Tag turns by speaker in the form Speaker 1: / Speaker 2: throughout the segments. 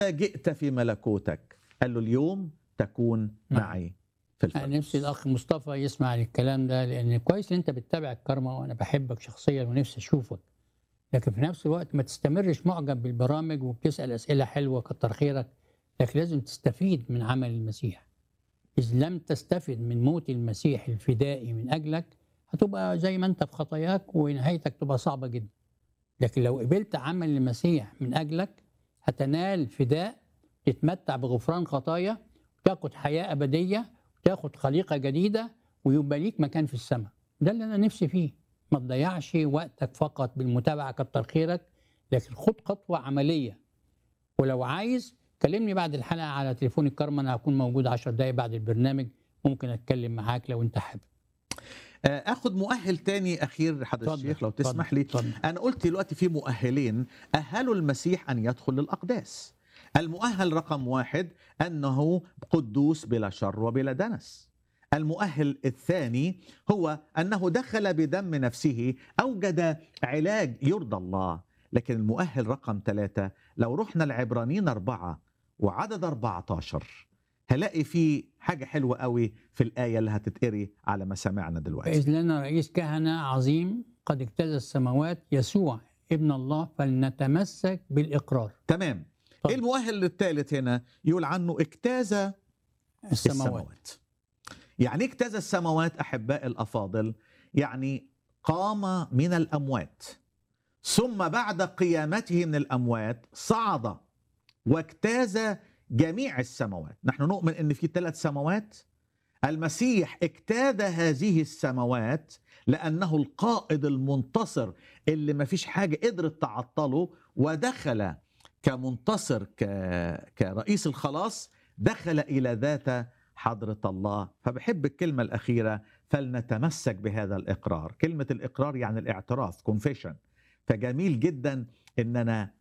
Speaker 1: جئت في ملكوتك قال له اليوم تكون
Speaker 2: نعم.
Speaker 1: معي في
Speaker 2: أنا
Speaker 1: الفردوس
Speaker 2: نفسي الاخ مصطفى يسمع الكلام ده لان كويس ان انت بتتابع الكرمه وانا بحبك شخصيا ونفسي اشوفك لكن في نفس الوقت ما تستمرش معجب بالبرامج وبتسال اسئله حلوه كتر خيرك لكن لازم تستفيد من عمل المسيح اذ لم تستفد من موت المسيح الفدائي من اجلك هتبقى زي ما انت في خطاياك ونهايتك تبقى صعبه جدا لكن لو قبلت عمل المسيح من اجلك هتنال فداء تتمتع بغفران خطايا وتاخد حياه ابديه وتاخد خليقه جديده ويبقى ليك مكان في السماء ده اللي انا نفسي فيه ما تضيعش وقتك فقط بالمتابعه كتر خيرك لكن خد خطوه عمليه ولو عايز كلمني بعد الحلقه على تليفون الكرمه انا هكون موجود 10 دقايق بعد البرنامج ممكن اتكلم معاك لو انت حابب
Speaker 1: آه، اخد مؤهل تاني اخير حضرتك
Speaker 2: اتفضل،
Speaker 1: الشيخ لو
Speaker 2: اتفضل،
Speaker 1: تسمح لي
Speaker 2: اتفضل.
Speaker 1: انا قلت دلوقتي في مؤهلين اهلوا المسيح ان يدخل للاقداس المؤهل رقم واحد انه قدوس بلا شر وبلا دنس المؤهل الثاني هو انه دخل بدم نفسه اوجد علاج يرضى الله لكن المؤهل رقم ثلاثة لو رحنا العبرانيين أربعة وعدد 14 هلاقي فيه حاجة حلوة قوي في الآية اللي هتتقري على ما سمعنا دلوقتي
Speaker 2: فإذ لنا رئيس كهنة عظيم قد اجتاز السماوات يسوع ابن الله فلنتمسك بالإقرار
Speaker 1: تمام
Speaker 2: طب.
Speaker 1: ايه المؤهل الثالث هنا يقول عنه اجتاز
Speaker 2: السماوات,
Speaker 1: السماوات يعني إيه اجتاز السماوات احباء الافاضل يعني قام من الاموات ثم بعد قيامته من الاموات صعد واجتاز جميع السماوات نحن نؤمن ان في ثلاث سماوات المسيح اجتاز هذه السماوات لانه القائد المنتصر اللي ما فيش حاجه قدرت تعطله ودخل كمنتصر ك... كرئيس الخلاص دخل الى ذات حضره الله فبحب الكلمه الاخيره فلنتمسك بهذا الاقرار كلمه الاقرار يعني الاعتراف كونفيشن فجميل جدا ان انا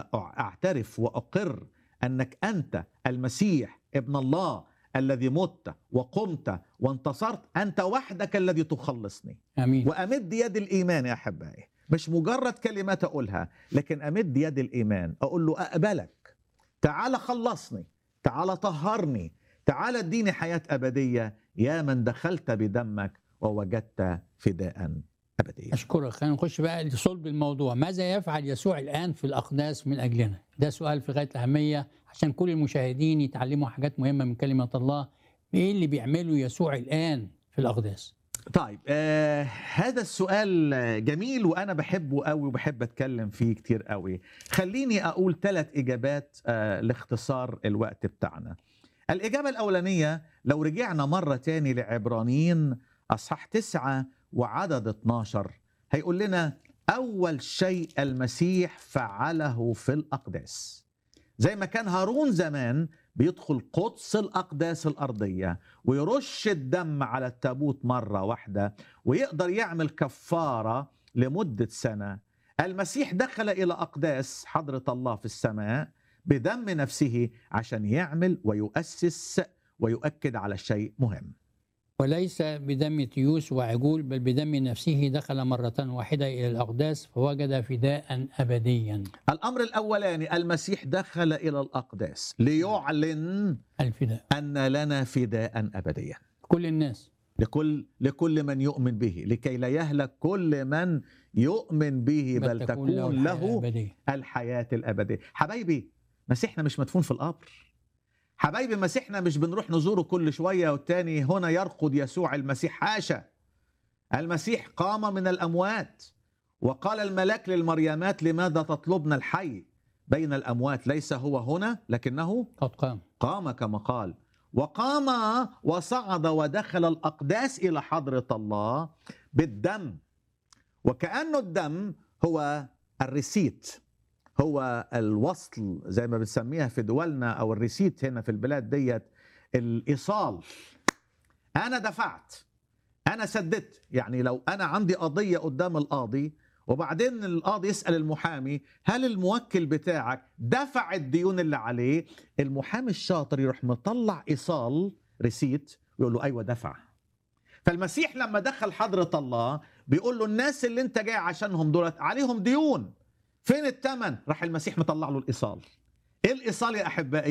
Speaker 1: اعترف واقر انك انت المسيح ابن الله الذي مت وقمت وانتصرت انت وحدك الذي تخلصني
Speaker 2: امين
Speaker 1: وامد يد الايمان يا احبائي مش مجرد كلمات اقولها لكن امد يد الايمان اقول له اقبلك تعال خلصني تعال طهرني تعال اديني حياه ابديه يا من دخلت بدمك ووجدت فداء ابديا
Speaker 2: اشكرك خلينا نخش بقى لصلب الموضوع ماذا يفعل يسوع الان في الاقداس من اجلنا ده سؤال في غايه الاهميه عشان كل المشاهدين يتعلموا حاجات مهمه من كلمه الله ايه اللي بيعمله يسوع الان في الاقداس
Speaker 1: طيب آه هذا السؤال جميل وانا بحبه قوي وبحب اتكلم فيه كتير قوي خليني اقول ثلاث اجابات آه لاختصار الوقت بتاعنا الاجابه الاولانيه لو رجعنا مره تاني لعبرانيين اصحاح تسعة وعدد 12 هيقول لنا اول شيء المسيح فعله في الاقداس زي ما كان هارون زمان بيدخل قدس الأقداس الأرضية ويرش الدم على التابوت مرة واحدة ويقدر يعمل كفارة لمدة سنة المسيح دخل إلى أقداس حضرة الله في السماء بدم نفسه عشان يعمل ويؤسس ويؤكد على شيء مهم
Speaker 2: وليس بدم تيوس وعجول بل بدم نفسه دخل مرة واحدة إلى الأقداس فوجد فداء أبديا
Speaker 1: الأمر الأولاني المسيح دخل إلى الأقداس ليعلن
Speaker 2: الفداء
Speaker 1: أن لنا فداء أبديا
Speaker 2: كل الناس
Speaker 1: لكل لكل من يؤمن به لكي لا يهلك كل من يؤمن به بل تكون
Speaker 2: الحياة
Speaker 1: له
Speaker 2: الأبدية.
Speaker 1: الحياة الأبدية حبايبي مسيحنا مش مدفون في القبر حبايبي مسيحنا مش بنروح نزوره كل شوية والتاني هنا يرقد يسوع المسيح حاشا المسيح قام من الأموات وقال الملاك للمريمات لماذا تطلبن الحي بين الأموات ليس هو هنا لكنه
Speaker 2: قد قام
Speaker 1: قام كما قال وقام وصعد ودخل الأقداس إلى حضرة الله بالدم وكأنه الدم هو الريسيت هو الوصل زي ما بنسميها في دولنا أو الريسيت هنا في البلاد ديت الإيصال أنا دفعت أنا سددت يعني لو أنا عندي قضية قدام القاضي وبعدين القاضي يسأل المحامي هل الموكل بتاعك دفع الديون اللي عليه المحامي الشاطر يروح مطلع إيصال ريسيت ويقول له أيوة دفع فالمسيح لما دخل حضرة الله بيقول له الناس اللي انت جاي عشانهم دولت عليهم ديون فين الثمن راح المسيح مطلع له الإيصال ايه الايصال يا احبائي